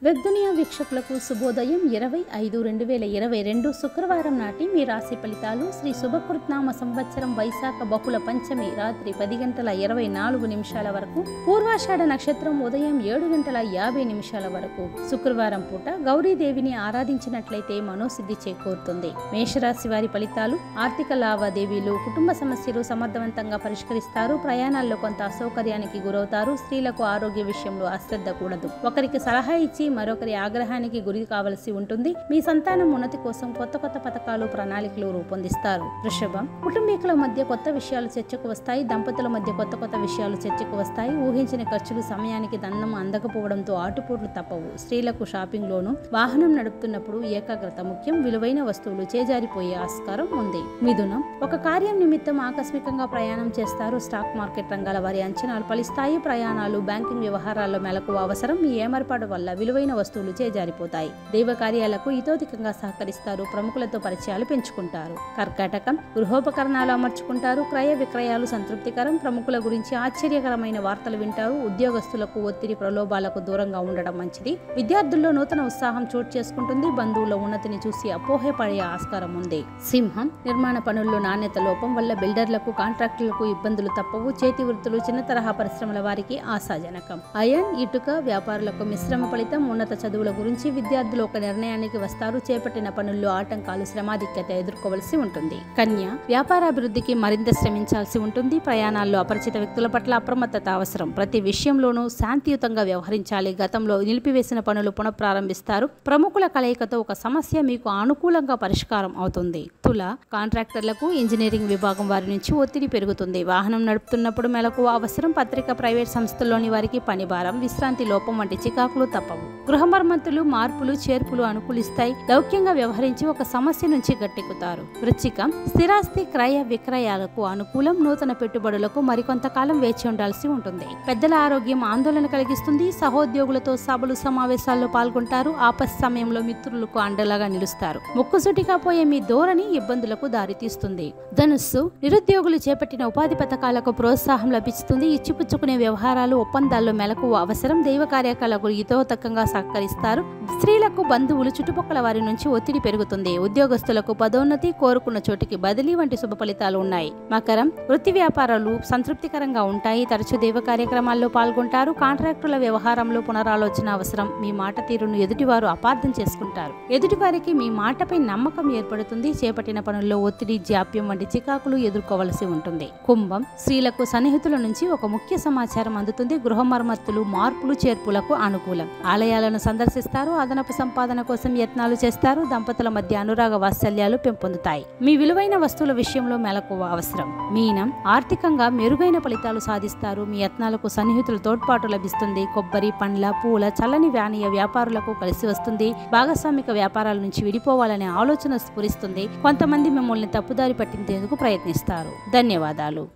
వెబ్దునియా వీక్షకులకు శుభోదయం ఇరవై ఐదు రెండు వేల ఇరవై రెండు శుక్రవారం నాటి మీ రాశి ఫలితాలు శ్రీ శుభకృత్నామ సంవత్సరం వైశాఖ బహుళ పంచమి రాత్రి పది గంటల ఇరవై నాలుగు నిమిషాల వరకు పూర్వాషాఢ నక్షత్రం ఉదయం ఏడు గంటల యాభై నిమిషాల వరకు శుక్రవారం పూట గౌరీదేవిని ఆరాధించినట్లయితే మనోసిద్ధి చేకూరుతుంది మేషరాశి వారి ఫలితాలు ఆర్థిక లావాదేవీలు కుటుంబ సమస్యలు సమర్థవంతంగా పరిష్కరిస్తారు ప్రయాణాల్లో కొంత అసౌకర్యానికి గురవుతారు స్త్రీలకు ఆరోగ్య విషయంలో అశ్రద్ధ కూడదు ఒకరికి సలహా ఇచ్చి మరొకరి ఆగ్రహానికి గురి కావలసి ఉంటుంది మీ సంతానం ఉన్నతి కోసం కొత్త కొత్త పథకాలు ప్రణాళికలు రూపొందిస్తారు వృషభం కుటుంబీకుల మధ్య కొత్త విషయాలు చర్చకు వస్తాయి దంపతుల మధ్య కొత్త కొత్త విషయాలు చర్చకు వస్తాయి ఊహించిన ఖర్చులు సమయానికి దండం అందకపోవడంతో ఆటుపోట్లు తప్పవు స్త్రీలకు షాపింగ్ లోను వాహనం నడుపుతున్నప్పుడు ఏకాగ్రత ముఖ్యం విలువైన వస్తువులు చేజారిపోయే ఆస్కారం ఉంది మిథునం ఒక కార్యం నిమిత్తం ఆకస్మికంగా ప్రయాణం చేస్తారు స్టాక్ మార్కెట్ రంగాల వారి అంచనాలు ఫలిస్తాయి ప్రయాణాలు బ్యాంకింగ్ వ్యవహారాల్లో మెలకు అవసరం మీ ఏమర్పాటు వల్ల విలువైన వస్తువులు చేజారిపోతాయి దైవ కార్యాలకు ఇతోధికంగా సహకరిస్తారు ప్రముఖులతో పరిచయాలు పెంచుకుంటారు కర్కాటకం గృహోపకరణాలు అమర్చుకుంటారు క్రయ విక్రయాలు సంతృప్తికరం ప్రముఖుల గురించి ఆశ్చర్యకరమైన వార్తలు వింటారు ఉద్యోగస్తులకు ఒత్తిడి ప్రలోభాలకు దూరంగా ఉండడం మంచిది విద్యార్థుల్లో నూతన ఉత్సాహం చోటు చేసుకుంటుంది బంధువుల ఉన్నతిని చూసి అపోహపడే ఆస్కారం ఉంది సింహం నిర్మాణ పనుల్లో నాణ్యత లోపం వల్ల బిల్డర్లకు కాంట్రాక్టులకు ఇబ్బందులు తప్పవు చేతి వృత్తులు చిన్న తరహా పరిశ్రమల వారికి ఆశాజనకం అయన్ ఇటుక వ్యాపారులకు మిశ్రమ ఫలితం ఉన్నత చదువుల గురించి విద్యార్థులు ఒక నిర్ణయానికి వస్తారు చేపట్టిన పనుల్లో ఆటంకాలు శ్రమాధిక్యత ఎదుర్కోవలసి ఉంటుంది కన్య వ్యాపారాభివృద్ధికి మరింత శ్రమించాల్సి ఉంటుంది ప్రయాణాల్లో అపరిచిత వ్యక్తుల పట్ల అప్రమత్తత అవసరం ప్రతి విషయంలోనూ శాంతియుతంగా వ్యవహరించాలి గతంలో నిలిపివేసిన పనులు పునఃప్రారంభిస్తారు ప్రముఖుల కలయికతో ఒక సమస్య మీకు అనుకూలంగా పరిష్కారం అవుతుంది తుల కాంట్రాక్టర్లకు ఇంజనీరింగ్ విభాగం వారి నుంచి ఒత్తిడి పెరుగుతుంది వాహనం నడుపుతున్నప్పుడు మెలకు అవసరం పత్రిక ప్రైవేట్ సంస్థల్లోని వారికి పని భారం విశ్రాంతి లోపం వంటి చికాకులు తప్పవు గృహ మరమ్మతులు మార్పులు చేర్పులు అనుకూలిస్తాయి లౌక్యంగా వ్యవహరించి ఒక సమస్య నుంచి గట్టెక్కుతారు వృచ్చికం స్థిరాస్తి క్రయ విక్రయాలకు అనుకూలం నూతన పెట్టుబడులకు మరికొంతకాలం వేచి ఉండాల్సి ఉంటుంది పెద్దల ఆరోగ్యం ఆందోళన కలిగిస్తుంది సహోద్యోగులతో సభలు సమావేశాల్లో పాల్గొంటారు ఆపస్ సమయంలో మిత్రులకు అండలాగా నిలుస్తారు ముక్కుసూటిగా పోయే మీ ధోరణి ఇబ్బందులకు దారితీస్తుంది ధనుస్సు నిరుద్యోగులు చేపట్టిన ఉపాధి పథకాలకు ప్రోత్సాహం లభిస్తుంది ఇచ్చిపుచ్చుకునే వ్యవహారాలు ఒప్పందాల్లో మెలకు అవసరం దైవ కార్యకలాపాలకు హితోతకంగా సహకరిస్తారు స్త్రీలకు బంధువులు చుట్టుపక్కల వారి నుంచి ఒత్తిడి పెరుగుతుంది ఉద్యోగస్తులకు పదోన్నతి కోరుకున్న చోటికి బదిలీ వంటి శుభ ఫలితాలు ఉన్నాయి మకరం వృత్తి వ్యాపారాలు సంతృప్తికరంగా ఉంటాయి తరచూ దైవ కార్యక్రమాల్లో పాల్గొంటారు కాంట్రాక్టుల వ్యవహారంలో పునరాలోచన అవసరం మీ మాట తీరును ఎదుటివారు అపార్థం చేసుకుంటారు ఎదుటివారికి మీ మాటపై నమ్మకం ఏర్పడుతుంది చేపట్టిన పనుల్లో ఒత్తిడి జాప్యం వంటి చికాకులు ఎదుర్కోవలసి ఉంటుంది కుంభం స్త్రీలకు సన్నిహితుల నుంచి ఒక ముఖ్య సమాచారం అందుతుంది గృహ మరమ్మతులు మార్పులు చేర్పులకు అనుకూలం ఆలయాలను సందర్శిస్తారు అదనపు సంపాదన కోసం యత్నాలు చేస్తారు దంపతుల మధ్య అనురాగ వాత్సల్యాలు పెంపొందుతాయి మీ విలువైన వస్తువుల విషయంలో మెలకువ అవసరం మీనం ఆర్థికంగా మెరుగైన ఫలితాలు సాధిస్తారు మీ యత్నాలకు సన్నిహితుల తోడ్పాటు లభిస్తుంది కొబ్బరి పండ్ల పూల చల్లని వ్యానీయ వ్యాపారులకు కలిసి వస్తుంది భాగస్వామిక వ్యాపారాల నుంచి విడిపోవాలనే ఆలోచన స్ఫురిస్తుంది కొంతమంది మిమ్మల్ని తప్పుదారి పట్టించేందుకు ప్రయత్నిస్తారు ధన్యవాదాలు